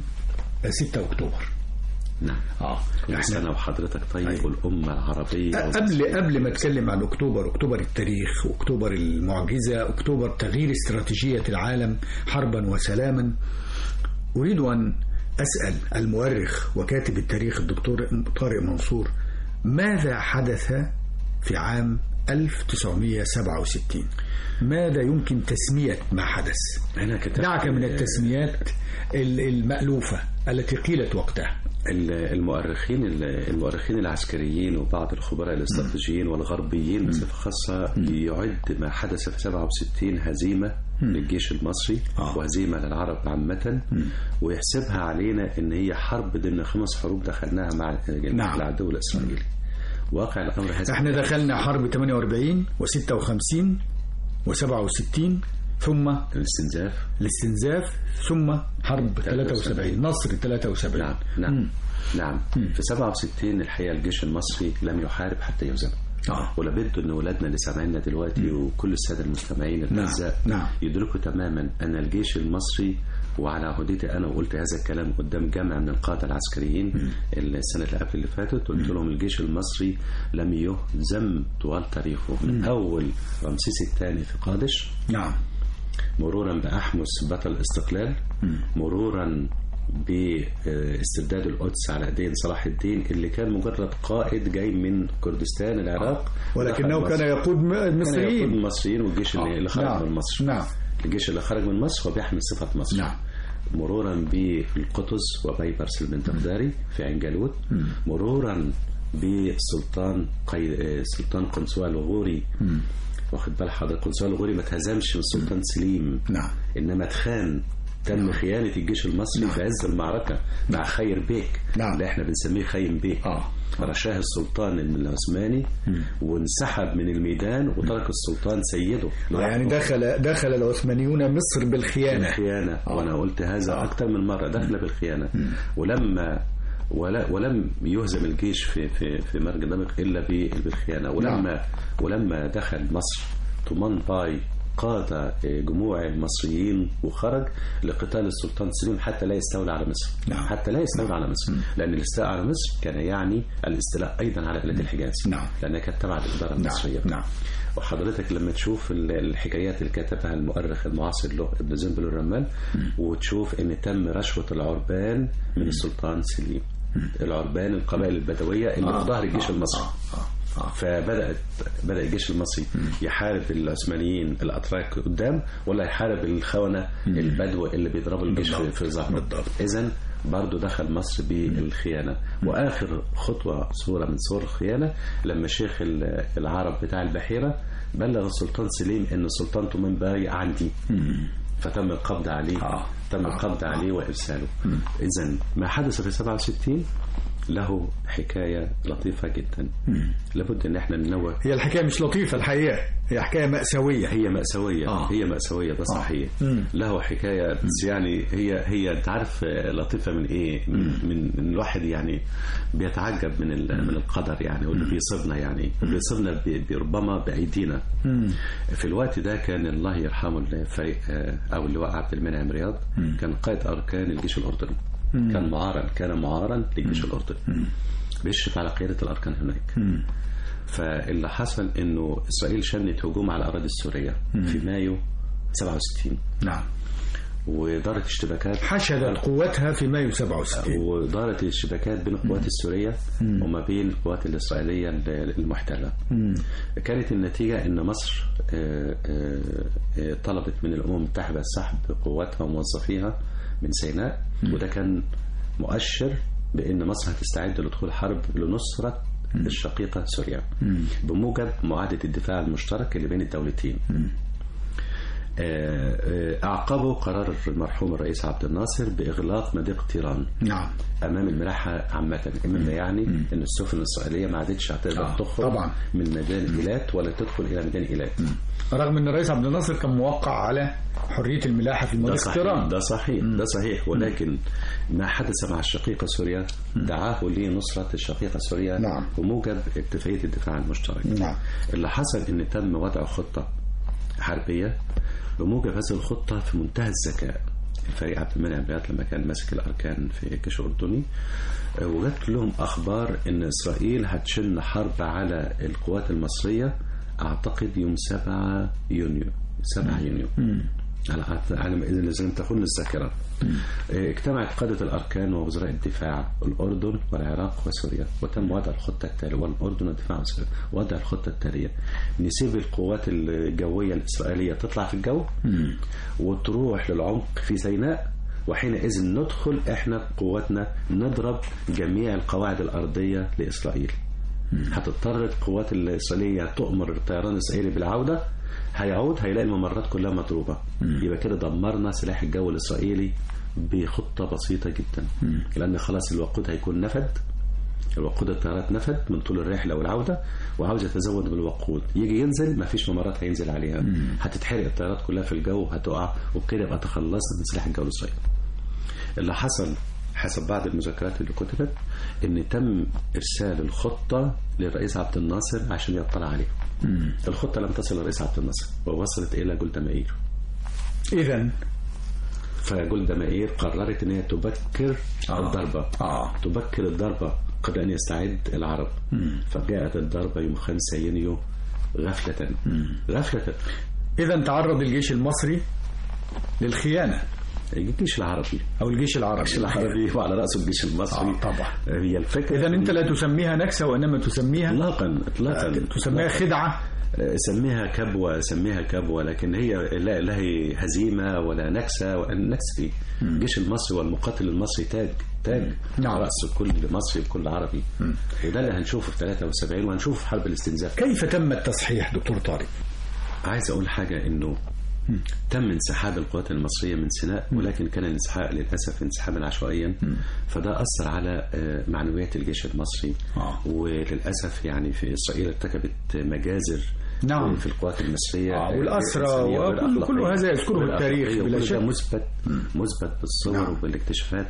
6 اكتوبر نعم اه كل احنا سنه وحضرتك طيب والامه العربيه قبل قبل ما اتكلم عن اكتوبر اكتوبر التاريخ اكتوبر المعجزه اكتوبر تغيير استراتيجيه العالم حربا وسلاما اريد ان اسال المؤرخ وكاتب التاريخ الدكتور طارق منصور ماذا حدث في عام 1967 ماذا يمكن تسميه ما حدث انا كتبت دعك من التسميات ال- المألوفة التي قيلت وقتها ال- المؤرخين ال- المؤرخين العسكريين وبعض الخبراء الاستراتيجيين والغربيين بصفه خاصه يعد ما حدث في 67 هزيمه للجيش المصري آه. وهزيمه للعرب عامه ويحسبها علينا ان هي حرب ضمن خمس حروب دخلناها مع نعم. العدو الاسرائيلي واقع الامر هذا احنا دخلنا حرب 48 و56 و67 ثم الاستنزاف الاستنزاف ثم حرب 73 نصر 73 نعم نعم نعم في 67 الحقيقه الجيش المصري لم يحارب حتى يهزم آه. ولابد ان اولادنا اللي سامعيننا دلوقتي وكل الساده المستمعين الاعزاء نعم. يدركوا تماما ان الجيش المصري وعلى عهدتي انا وقلت هذا الكلام قدام جامع من القاده العسكريين السنه اللي قبل اللي فاتت قلت لهم الجيش المصري لم يهزم طوال تاريخه من اول رمسيس الثاني في قادش نعم مرورا بأحمس بطل الاستقلال مرورا باسترداد القدس على ايدين صلاح الدين اللي كان مجرد قائد جاي من كردستان العراق ولكنه دخل كان مصر. يقود م- كان يقود المصريين المصريين والجيش اللي, اللي خرج نعم. من مصر نعم الجيش اللي خرج من مصر وبيحمل صفة مصر نعم. مرورا بالقدس وبيبرس المنتفداري في عين جالوت مرورا بسلطان قي... آه، سلطان قنصوة الغوري واخد بال حضرتك قنصوة الغوري ما اتهزمش من السلطان سليم نعم. انما اتخان تم خيانة الجيش المصري في عز المعركة مع خير بيك نعم. اللي احنا بنسميه خيم بيك آه. رشاه السلطان العثماني وانسحب من الميدان وترك السلطان سيده يعني دخل دخل العثمانيون مصر بالخيانة بالخيانة وأنا قلت هذا أكثر من مرة دخل بالخيانة ولما ولا ولم يهزم الجيش في في في مرج دمشق إلا ب- بالخيانة ولما ولما دخل مصر طومان باي قاد جموع المصريين وخرج لقتال السلطان سليم حتى لا يستولى على مصر نعم. حتى لا يستولى على مصر لأن الاستيلاء على مصر كان يعني الاستيلاء أيضا على بلاد الحجاز نعم. لأنها كانت تبع الإدارة المصرية نعم وحضرتك لما تشوف ال- الحكايات اللي كتبها المؤرخ المعاصر له ابن زنبل الرمال وتشوف ان تم رشوة العربان من السلطان سليم العربان القبائل البدوية اللي في ظهر الجيش المصري فبدأت بدأ الجيش المصري يحارب العثمانيين الأتراك قدام ولا يحارب الخونة البدو اللي بيضربوا الجيش في- بالضبط. في ظهره بالضبط. إذا برضه دخل مصر بالخيانة وآخر خطوة صورة من صور الخيانة لما شيخ ال- العرب بتاع البحيرة بلغ السلطان سليم أن السلطان تمام باي عندي فتم القبض عليه آه. تم القبض عليه وإرساله إذا ما حدث في 67 له حكاية لطيفة جدا لابد ان احنا ننوه هي الحكاية مش لطيفة الحقيقة هي حكاية مأساوية هي مأساوية آه. هي مأساوية ده صحيح مم. له حكاية بس يعني هي هي انت عارف آه، لطيفة من ايه من, من, من الواحد يعني بيتعجب من ال- من القدر يعني واللي بيصيبنا يعني بيصيبنا ب- بربما بأيدينا في الوقت ده كان الله يرحمه اللي فايق آه، او اللي وقع عبد المنعم رياض كان قائد اركان الجيش الاردني كان معارا كان معارا للجيش الاردني بيشرف على قيادة الاركان هناك فاللي حصل انه اسرائيل شنت هجوم على الاراضي السوريه في مايو 67 نعم ودارت اشتباكات حشدت قوتها في مايو 67 ودارت الاشتباكات بين القوات السوريه وما بين القوات الاسرائيليه المحتله كانت النتيجه ان مصر آه، آه، آه، طلبت من الامم المتحده سحب قواتها وموظفيها من سيناء وده كان مؤشر بان مصر هتستعد لدخول حرب لنصره الشقيقه سوريا بموجب معاهده الدفاع المشترك اللي بين الدولتين آه، آه، أعقبه قرار المرحوم الرئيس عبد الناصر بإغلاق مضيق تيران نعم أمام الملاحة عامة مما يعني أن السفن الإسرائيلية ما عادتش هتقدر آه، تخرج طبعا. من ميدان إيلات ولا تدخل إلى ميدان إيلات رغم ان الرئيس عبد الناصر كان موقع على حرية الملاحة في ده مضيق صحيح تيران ده صحيح ده صحيح ولكن ما حدث مع الشقيقة سوريا دعاه لنصرة الشقيقة سوريا نعم. بموجب اتفاقية الدفاع المشترك نعم اللي حصل ان تم وضع خطه حربيه بموجب هذه الخطه في منتهى الذكاء الفريق عبد المنعم رياض لما كان ماسك الاركان في الجيش الاردني آه، وجات لهم اخبار ان اسرائيل هتشن حرب على القوات المصريه اعتقد يوم 7 يونيو 7 يونيو على على ما اذا لازم تخن الذاكره آه، اجتمعت قادة الأركان ووزراء الدفاع الأردن والعراق وسوريا وتم وضع الخطة التالية والأردن والدفاع وسوريا وضع الخطة التالية نسيب القوات الجوية الإسرائيلية تطلع في الجو وتروح للعمق في سيناء وحينئذ ندخل احنا قواتنا نضرب جميع القواعد الأرضية لإسرائيل هتضطر القوات الإسرائيلية تؤمر الطيران الإسرائيلي بالعودة هيعود هيلاقي الممرات كلها مضروبة يبقى كده دمرنا سلاح الجو الإسرائيلي بخطة بسيطة جدا لأن خلاص الوقود هيكون نفد الوقود الطيارات نفد من طول الرحلة والعودة وعاوز يتزود بالوقود يجي ينزل ما فيش ممرات هينزل عليها هتتحرق الطيارات كلها في الجو هتقع وبكده يبقى تخلصنا من سلاح الجو الإسرائيلي اللي حصل حسب بعض المذكرات اللي كتبت ان تم ارسال الخطه للرئيس عبد الناصر عشان يطلع عليها الخطه لم تصل للرئيس عبد الناصر ووصلت الى جولدا مائير إذا فجولدا مائير قررت ان هي تبكر آه. الضربه آه. تبكر الضربه قبل ان يستعد العرب فجاءت الضربه يوم 5 يونيو غفله غفله إذا تعرض الجيش المصري للخيانة الجيش العربي أو الجيش العربي الجيش العربي وعلى راسه الجيش المصري آه، طبعا. هي الفكره إذا أنت لا تسميها نكسة وإنما تسميها اطلاقا اطلاقا تسميها خدعة سميها كبوة سميها كبوة لكن هي لا, لا هي هزيمة ولا نكسة ولا نكسة الجيش المصري والمقاتل المصري تاج تاج نعم. رأس كل مصري وكل عربي وده اللي هنشوفه في 73 وهنشوفه في حرب الاستنزاف كيف تم التصحيح دكتور طارق عايز أقول حاجة إنه تم انسحاب القوات المصرية من سيناء ولكن كان الانسحاب للأسف انسحابا عشوائيا فده أثر على آه، معنويات الجيش المصري آه. وللأسف يعني في إسرائيل ارتكبت مجازر نعم. في القوات المصرية آه، آه، والأسرى الإنسانية وكل- والأخلاقية. كل هذا يذكره والأخلاقية التاريخ بلا وكل ده شك. مثبت مثبت بالصور نعم. وبالاكتشافات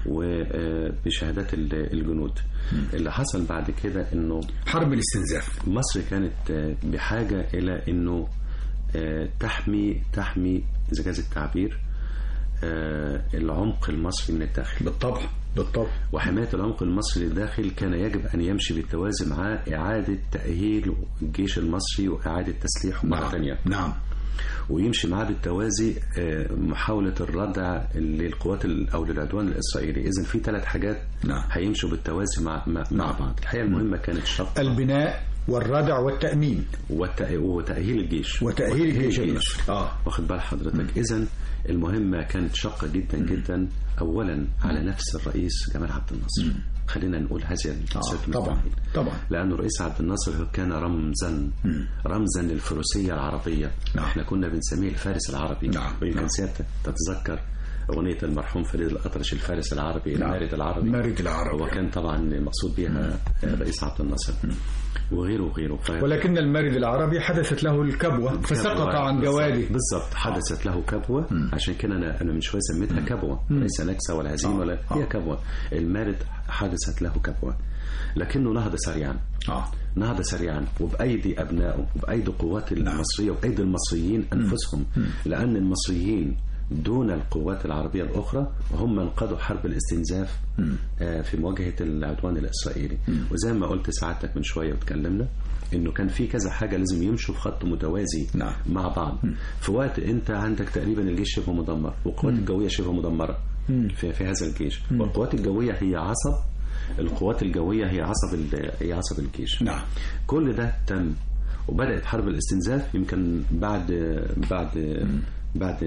وبشهادات الجنود اللي حصل بعد كده انه حرب الاستنزاف مصر كانت آه، بحاجة إلى أنه آه، تحمي تحمي إذا جاز التعبير آه، العمق المصري من الداخل بالطبع بالطبع وحماية العمق المصري للداخل كان يجب أن يمشي بالتوازي مع إعادة تأهيل الجيش المصري وإعادة تسليحه مرة نعم ثانية نعم ويمشي معاه بالتوازي آه، محاولة الردع للقوات ال- أو للعدوان الإسرائيلي إذن في ثلاث حاجات نعم. هيمشوا بالتوازي مع مع, مع بعض الحقيقة المهمة كانت شق البناء والردع والتأمين وت- وتأهيل الجيش وتأهيل الجيش المصري اه واخد بال حضرتك اذا المهمه كانت شاقه جدا جدا اولا على نفس الرئيس جمال عبد الناصر خلينا نقول هذه آه الست طبعا المفاهيم. طبعا لأن الرئيس عبد الناصر كان رمزا رمزا للفروسية العربية نعم. احنا كنا بنسميه الفارس العربي نعم. ويمكن نعم. سيادتك تتذكر أغنية المرحوم فريد الأطرش الفارس العربي نعم. المارد العربي المارد العربي. هو كان طبعا مقصود بها الرئيس عبد الناصر وغيره وغيره ف... ولكن المارد العربي حدثت له الكبوة فسقط عن بالظبط- جواده بالظبط حدثت له كبوة عشان كده أنا أنا من شوية سميتها كبوة ليس نكسة ولا هزيمة آه. ولا هي كبوة المارد حدثت له كبوة لكنه نهض سريعا اه نهض سريعا وبأيدي أبنائه وبأيدي القوات المصرية وبأيدي المصريين أنفسهم لأن المصريين دون القوات العربية الأخرى هم من قادوا حرب الاستنزاف آه، في مواجهة العدوان الإسرائيلي وزي ما قلت سعادتك من شوية وتكلمنا انه كان في كذا حاجه لازم يمشوا في خط متوازي نعم. مع بعض في وقت انت عندك تقريبا الجيش شبه مدمر والقوات الجويه شبه مدمره في, في هذا الجيش والقوات الجويه هي عصب القوات الجويه هي عصب ال- هي عصب الجيش نعم كل ده تم وبدات حرب الاستنزاف يمكن بعد بعد بعد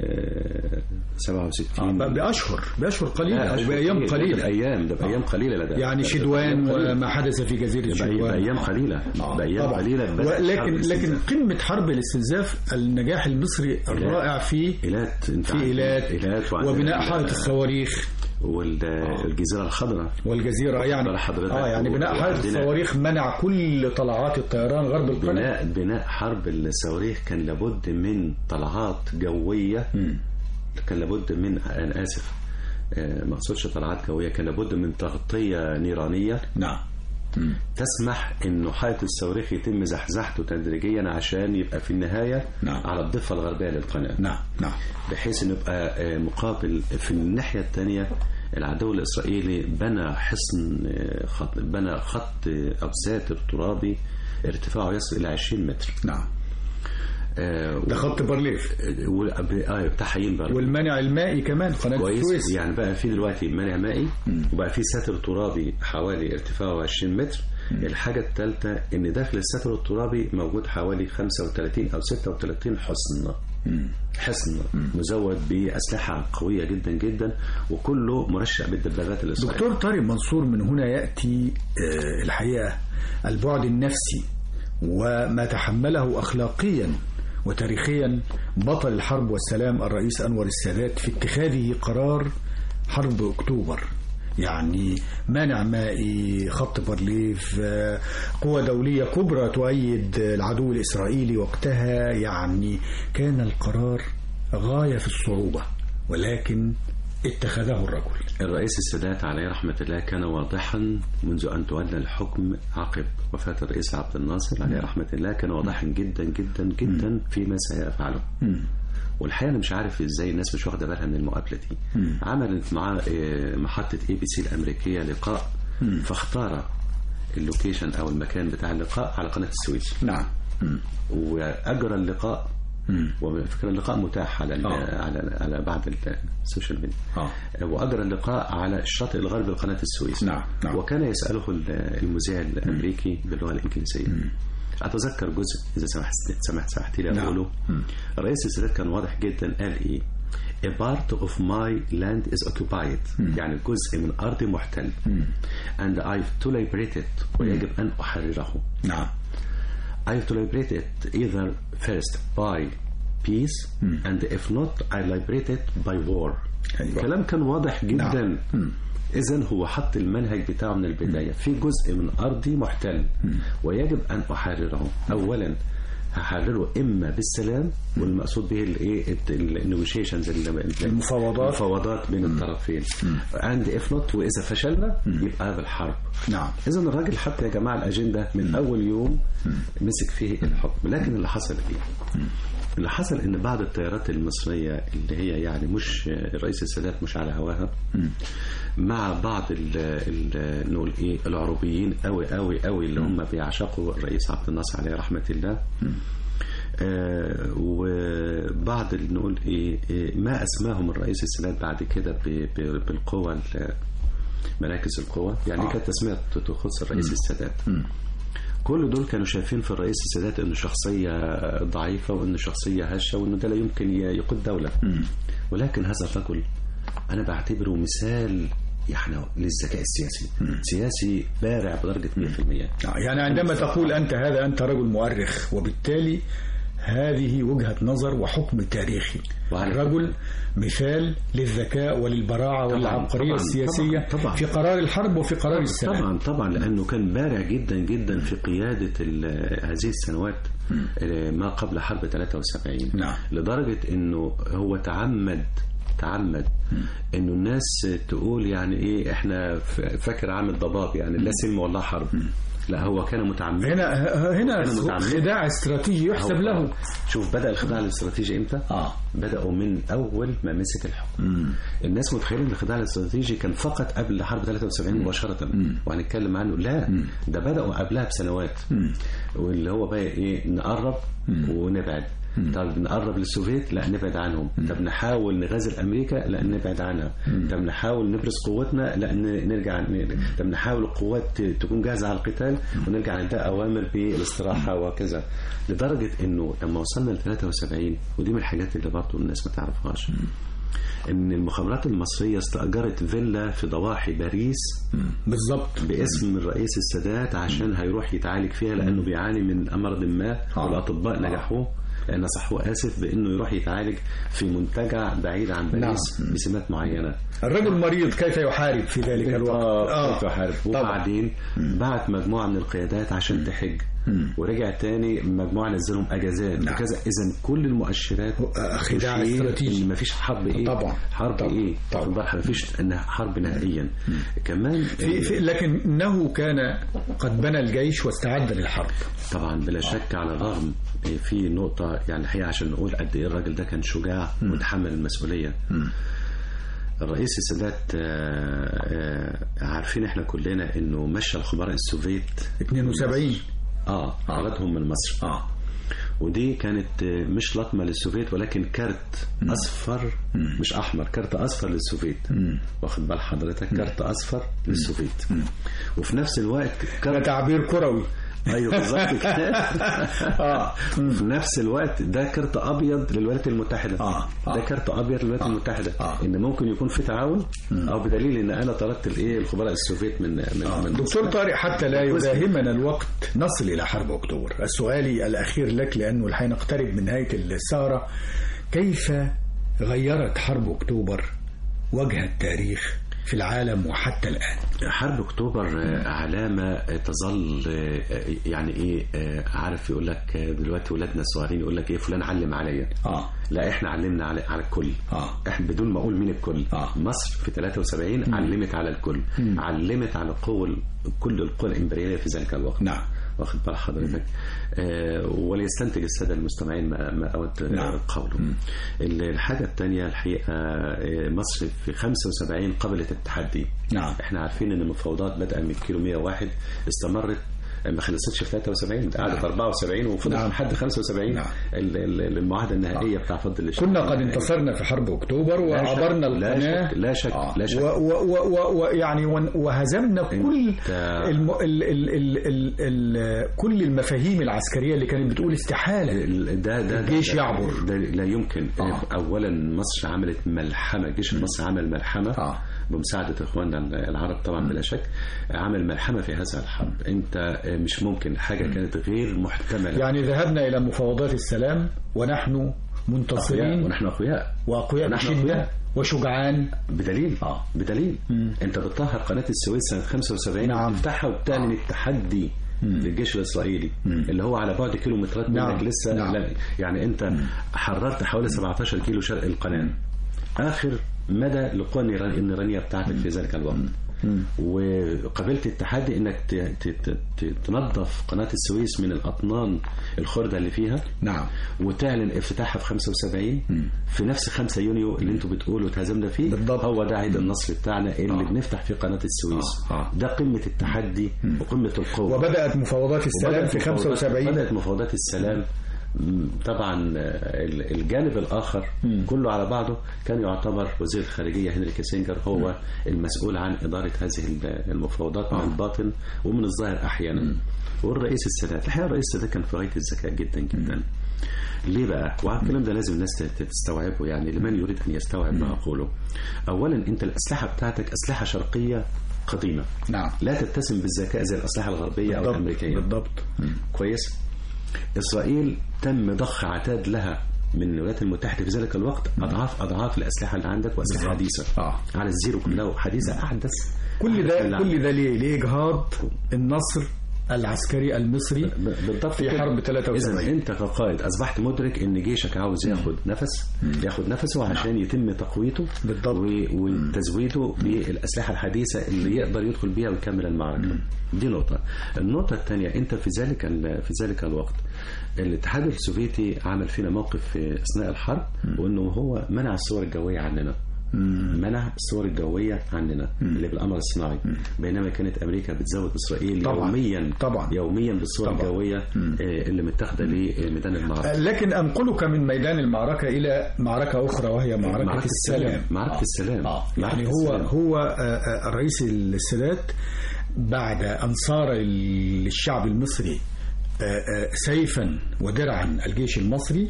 67 آه بأشهر بأشهر قليلة لا، أو أشهر بأيام كتير. ده قليلة بايام ده بايام قليله لا ده يعني ده- شدوان ده بأيام وما حدث في جزيرة قليلة. شدوان بايام قليله آه، بايام طبعا. قليله بدأت حرب ولكن لكن الاستنزاف. قمة حرب الاستنزاف النجاح المصري الرائع في ايلات انت في عندك ايلات ايلات وعندك وبناء ال- حائط الصواريخ والجزيره الخضراء والجزيرة يعني بقى حضرتك اه يعني بناء حائط وعندنا- الصواريخ منع كل طلعات الطيران غرب القناة بناء بناء حرب الصواريخ كان لابد من طلعات جويه كان لابد من انا اسف آه، ما اقصدش طلعات جويه كان لابد من تغطيه نيرانيه نعم تسمح انه حائط الصواريخ يتم زحزحته تدريجيا عشان يبقى في النهايه نعم. على الضفه الغربيه للقناه نعم نعم بحيث انه يبقى آه، مقابل في الناحيه الثانيه العدو الاسرائيلي بنى حصن آه، خط بنى خط آه، او ساتر ترابي ارتفاعه يصل الى 20 متر نعم آه، ده خط بارليف و- اه بتاع حيين برضه والمنع المائي كمان قناة كويس السويس يعني بقى في دلوقتي منع مائي وبقى في ساتر ترابي حوالي ارتفاعه 20 متر الحاجة الثالثة ان داخل الساتر الترابي موجود حوالي 35 او 36 حصن حصن مزود بأسلحة قوية جدا جدا وكله مرشق بالدبابات الإسرائيلية دكتور طارق منصور من هنا يأتي آه، الحقيقة البعد النفسي وما تحمله أخلاقيا وتاريخيا بطل الحرب والسلام الرئيس أنور السادات في اتخاذه قرار حرب أكتوبر يعني مانع مائي خط بارليف آه، قوة دولية كبرى تؤيد العدو الإسرائيلي وقتها يعني كان القرار غاية في الصعوبة ولكن اتخذه الرجل الرئيس السادات عليه رحمة الله كان واضحا منذ أن تولى الحكم عقب وفاة الرئيس عبد الناصر عليه رحمة الله كان واضحا جدا جدا جدا فيما سيفعله والحقيقة أنا مش عارف إزاي الناس مش واخدة بالها من المقابلة دي عملت مع آه، محطة اي بي سي الأمريكية لقاء فاختار اللوكيشن أو المكان بتاع اللقاء على قناة السويس نعم وأجرى اللقاء وفكرة اللقاء متاح على ال- آه. على على بعض السوشيال ميديا آه. واجرى اللقاء على الشاطئ الغربي لقناه السويس نعم، نعم. وكان يساله ال- المذيع الامريكي باللغه الانجليزيه اتذكر جزء اذا سمحت سمحت سمحت لي نعم. اقوله الرئيس السادات كان واضح جدا قال ايه A part of my land is occupied يعني جزء من أرضي محتل and I've to liberate it ويجب أن أحرره نعم I have to liberate it either first by peace and if not I liberate it by war أيوة. كلام كان واضح جدا إذا هو حط المنهج بتاعه من البداية في جزء من أرضي محتل ويجب أن أحرره أولا هحرره إما بالسلام والمقصود به الإيه النيغوشيشنز المفاوضات. المفاوضات بين الطرفين and if not وإذا فشلنا يبقى بالحرب نعم اذا الراجل حط يا جماعه الاجنده من اول يوم مسك فيه الحكم لكن اللي حصل ايه اللي حصل ان بعض الطيارات المصريه اللي هي يعني مش الرئيس السادات مش على هواها مع بعض ال ال نقول ايه العربيين قوي قوي قوي اللي هم بيعشقوا الرئيس عبد الناصر عليه رحمه الله آه وبعض اللي نقول ايه, إيه ما اسماهم الرئيس السادات بعد كده ب- ب- بالقوى ال- مراكز القوى يعني آه. كانت تسمية تخص الرئيس السادات كل دول كانوا شايفين في الرئيس السادات انه شخصيه ضعيفه وانه شخصيه هشه وانه ده لا يمكن ي- يقود دوله ولكن هذا الرجل انا بعتبره مثال يعني للذكاء السياسي سياسي بارع بدرجه 100% يعني عندما تقول أنت هذا أنت رجل مؤرخ وبالتالي هذه وجهة نظر وحكم تاريخي وعلى رجل مثال للذكاء وللبراعة وللعبقرية طبعاً، السياسية طبعاً، طبعاً. في قرار الحرب وفي قرار السلام طبعا طبعا لانه كان بارع جدا جدا في قياده ال- هذه السنوات آه، ما قبل حرب 73 نعم. لدرجه انه هو تعمد تعمد انه الناس تقول يعني ايه احنا ف- فاكر عام الضباب يعني لا سلم ولا حرب لا هو كان متعمد هنا هنا كان متعمد. خداع استراتيجي يحسب هو- له شوف بدا الخداع الاستراتيجي امتى؟ آه. بداوا من اول ما مسك الحكم الناس متخيله ان الخداع الاستراتيجي كان فقط قبل حرب 73 مباشره وهنتكلم عنه لا ده بداوا قبلها بسنوات واللي هو بقى ايه نقرب ونبعد طب نقرب للسوفيت لا نبعد عنهم طب نحاول نغازل امريكا لا نبعد عنها طب نحاول نبرز قوتنا لا ن- نرجع ن- طب نحاول القوات ت- تكون جاهزه على القتال ونرجع ندي اوامر بالاستراحه وكذا لدرجه انه لما وصلنا ل 73 ودي من الحاجات اللي برضه الناس ما تعرفهاش ان المخابرات المصريه استاجرت فيلا في ضواحي باريس بالضبط باسم الرئيس السادات عشان هيروح يتعالج فيها لانه بيعاني من امراض ما آه. والاطباء نجحوه نصحوه اسف بانه يروح يتعالج في منتجع بعيد عن باريس نعم. بسمات معينه الرجل مريض كيف يحارب في ذلك الوقت اه كيف يحارب طبعا وبعدين بعت مجموعه من القيادات عشان تحج ورجع تاني مجموعه نزلهم اجازات نعم. وكذا اذا كل المؤشرات آه، خداع تشير استراتيجي. ان مفيش حرب ايه طبعا. حرب طبعا. ايه طبعا. طبعا مفيش انها حرب نهائيا كمان في في لكنه كان قد بنى الجيش واستعد للحرب طبعا بلا شك على الرغم في نقطة يعني الحقيقة عشان نقول قد إيه الراجل ده كان شجاع وتحمل المسؤولية الرئيس السادات آه، آه، عارفين احنا كلنا انه مشى الخبراء السوفيت 72 اه طردهم من مصر اه ودي كانت آه، مش لطمة للسوفيت ولكن كارت أصفر مش أحمر كارت أصفر للسوفيت واخد بال حضرتك كارت أصفر للسوفيت وفي نفس الوقت ده كارت تعبير كروي ايوه بالظبط كده اه في نفس الوقت ده كارت ابيض للولايات المتحده آه، آه. ده كارت ابيض للولايات المتحده آه. ان ممكن يكون في تعاون او بدليل ان انا طردت الايه الخبراء السوفيت من من, من دكتور طارق حتى لا يداهمنا الوقت نصل إلى حرب أكتوبر السؤال الأخير لك لأنه الحين نقترب من نهاية السهرة كيف غيرت حرب أكتوبر وجه التاريخ في العالم وحتى الآن حرب اكتوبر آه، علامه آه، تظل آه، يعني ايه آه، عارف يقول لك آه، دلوقتي ولادنا الصغيرين يقول لك ايه فلان علم عليا آه. لا احنا علمنا على على الكل آه. احنا بدون ما اقول مين الكل آه. مصر في 73 علمت على الكل علمت على قوة كل القوى الامبرياليه في ذلك الوقت نعم. واخد بال حضرتك آه وليستنتج الساده المستمعين ما, ما اود نعم. قوله ال- الحاجه الثانيه الحقيقه آه، مصر في 75 قبلت التحدي نعم. احنا عارفين ان المفاوضات بدأ من كيلو 101 استمرت ما خلصتش في 73 ده قعدت 74 وفضلت نعم. لحد 75 نعم. ال- ال- المعاهده النهائيه بتاع فضل الشام كنا قد انتصرنا في حرب أكتوبر وعبرنا لا القناة شك- لا شك- آه. لا شك. و- و- و- و- ويعني ون- وهزمنا كل الم... ال... ال... ال... ال... ال... كل المفاهيم العسكرية اللي كانت بتقول استحالة ال- ده ده الجيش ده يعبر. ده لا يمكن آه. اولا مصر عملت ملحمه الجيش المصري عمل ملحمه آه. بمساعده اخواننا العرب طبعا بلا شك عمل ملحمه في هذا الحرب انت مش ممكن حاجه كانت غير محتمله يعني ذهبنا إلى مفاوضات السلام ونحن أخوياء منتصرين ونحن اخوياء وأقوياء ونحن بشدة أقوياء. وشجعان بدليل آه. بدليل انت بتطهر قناه السويس سنه 75 نعم. بتفتحها وبتعلن التحدي للجيش الاسرائيلي اللي هو على بعد كيلومترات نعم. منك لسه نعم. لا يعني انت حررت حوالي 17 كيلو شرق القناه اخر مدى للقوى النيران- النيرانيه بتاعتك في ذلك الوقت وقبلت التحدي انك ت- ت- ت- تنظف قناه السويس من الاطنان الخرده اللي فيها نعم وتعلن افتتاحها في 75 في نفس 5 يونيو اللي انتوا بتقولوا اتهزمنا فيه بالضبط. هو ده عيد النصر بتاعنا اللي آه. بنفتح فيه قناه السويس آه. آه. ده قمه التحدي وقمه القوه وبدأت مفاوضات السلام وبدأت في مفاوضات- 75 بدات مفاوضات السلام م- طبعا آه، ال- الجانب الاخر كله على بعضه كان يعتبر وزير الخارجيه هنري كيسنجر هو المسؤول عن اداره هذه ال- المفاوضات من الباطن ومن الظاهر احيانا والرئيس السادات الحقيقه الرئيس السادات كان في غايه الذكاء جدا جدا ليه بقى؟ والكلام ده لازم الناس ت- تستوعبه يعني لمن يريد ان يستوعب ما اقوله. اولا انت الاسلحه بتاعتك اسلحه شرقيه قديمه. نعم لا تتسم بالذكاء زي الاسلحه الغربيه او بالضبط الامريكيه. بالضبط كويس؟ اسرائيل تم ضخ عتاد لها من الولايات المتحده في ذلك الوقت اضعاف اضعاف الاسلحه اللي عندك واسلحه بالضبط. حديثه آه. على الزيرو كلها حديثه احدث كل ده اللي كل ده ليه؟ لإجهاض النصر العسكري المصري بالضبط في كده. حرب 73. إذا انت كقائد اصبحت مدرك ان جيشك عاوز ياخد نفس ياخد نفسه عشان يتم تقويته بالضبط. و- وتزويده بالاسلحه الحديثه اللي يقدر يدخل بيها ويكمل المعركه دي نقطه النقطه الثانيه انت في ذلك ال- في ذلك الوقت الاتحاد السوفيتي عمل فينا موقف في اثناء الحرب وانه هو منع الصور الجويه عننا منع الصور الجويه عننا اللي بالقمر الصناعي بينما كانت امريكا بتزود اسرائيل طبعاً. يوميا طبعاً. يوميا بالصور طبعاً. الجويه آه، اللي متاخده لميدان المعركه لكن أنقلك من ميدان المعركة إلى معركة أخرى وهي معركة, السلام معركة السلام آه. معركة يعني هو السلام. هو آه، آه، الرئيس السادات بعد أن صار الشعب المصري آه، آه، سيفا ودرعا الجيش المصري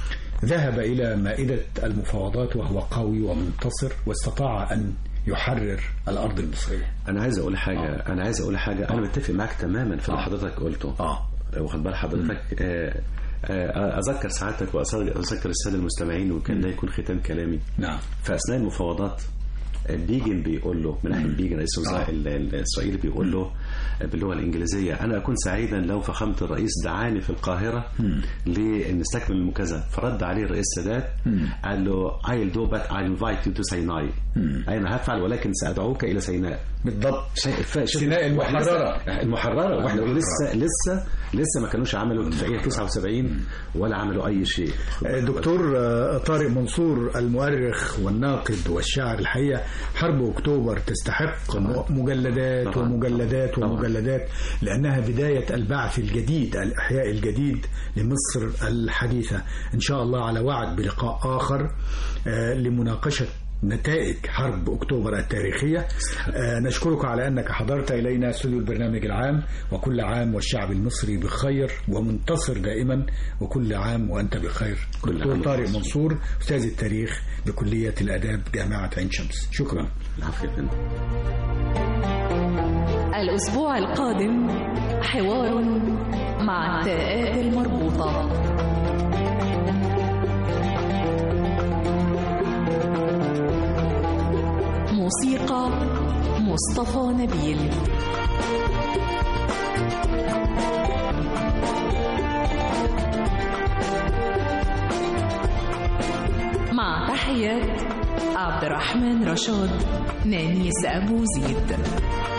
ذهب إلى مائدة المفاوضات وهو قوي ومنتصر واستطاع أن يحرر الأرض المصرية انا عايز اقول حاجه انا عايز اقول حاجه انا متفق معاك تماما في اللي حضرتك قلته آه واخد بال حضرتك آه، آه، اذكر سعادتك واذكر الساده المستمعين وكان ده يكون ختام كلامي نعم في اثناء المفاوضات بيجن بيقول له من ناحيه بيجن رئيس الوزراء ال- ال- الاسرائيلي بيقول له باللغه الانجليزيه انا اكون سعيدا لو فخامه الرئيس دعاني في القاهره لنستكمل المكازاه فرد عليه الرئيس السادات قال له I'll do but I invite you to Sinai انا هفعل ولكن سادعوك الى سيناء بالضبط شايف شايف- سيناء المحررة. لسه- المحرره واحنا لسه لسه لسه ما كانوش عملوا اتفاقيه 79 ولا عملوا اي شيء دكتور آه، طارق منصور المؤرخ والناقد والشاعر الحقيقة حرب أكتوبر تستحق م- مجلدات طبعاً. ومجلدات طبعاً. ومجلدات لأنها بداية البعث الجديد الإحياء الجديد لمصر الحديثة إن شاء الله على وعد بلقاء آخر آه، لمناقشة نتائج حرب أكتوبر التاريخية آه، نشكرك على أنك حضرت إلينا استوديو البرنامج العام وكل عام والشعب المصري بخير ومنتصر دائما وكل عام وأنت بخير كل دكتور عام طارق وأنت منصور أستاذ التاريخ بكلية الآداب جامعة عين شمس شكرا العافيه يا فندم. الأسبوع القادم حوار مع التاءات المربوطة موسيقى مصطفى نبيل مع تحيات عبد الرحمن رشاد نانيس أبو زيد